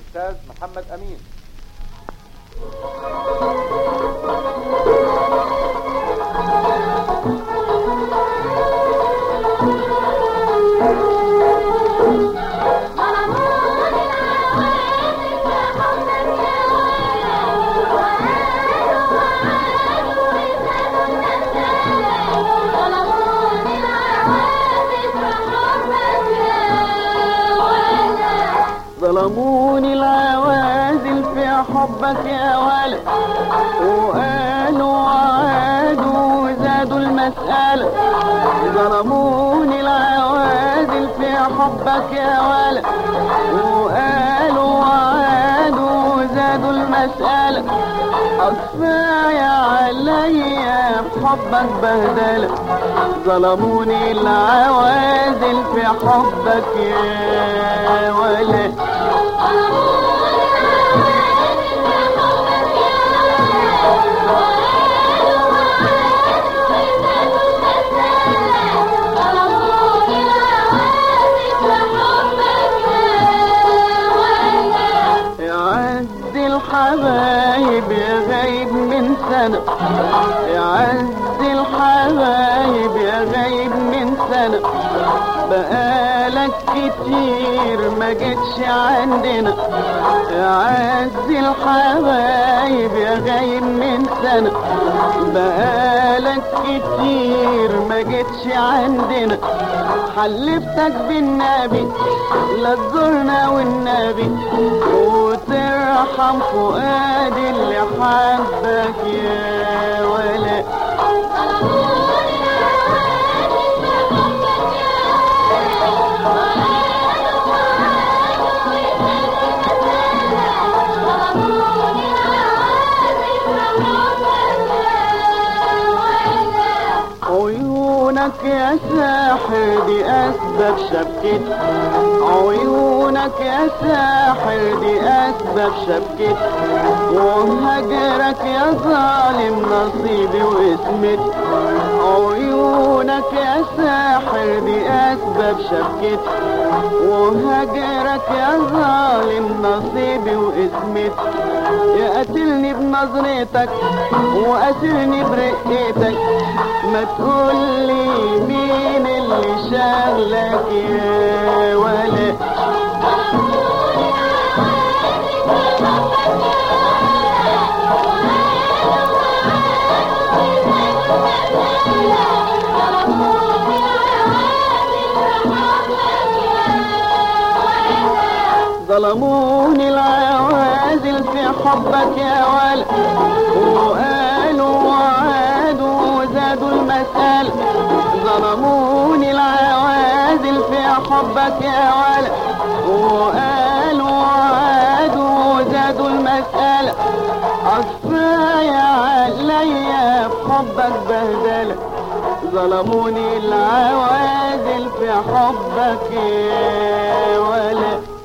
الأستاذ محمد أمين ظلموني العوازل في حبك يا ولد وقالوا وعادوا وزادوا المسألة ظلموني العوازل في حبك يا ولد وقالوا وعادوا وزادوا المسألة كفاية عليا بحبك بهدلة ظلموني العوازل في حبك يا ولد يعز الحبايب يا غايب من سنة يعز الحبايب يا غايب من سنة بقالك كتير ما جيتش عندنا يعز الحبايب يا غايب من سنة بقالك كتير ما جيتش عندنا حلفتك بالنبي لا تزورنا والنبي وترحم فؤادي اللي حبك يا ولد عيونك يا ساحر دي أسباب شبكتي عيونك يا ساحر دي أسباب شبكتي وهجرك يا ظالم نصيبي واسمتي عيونك يا ساحر دي أسباب شبكتي وهجرك يا ظالم نصيبي واسمتي يا قتلني بنظرتك وقتلني برقتك ما تقولي مين اللي شغلك يا ولد ظلموني العوازل في حبك يا ولد وقالوا وعادوا وزادوا المسألة ظلموني العوازل في حبك يا ولد وقالوا وعادوا وزادوا المسألة كفاية عليا بحبك بهدلة ظلموني العوازل في حبك يا ولد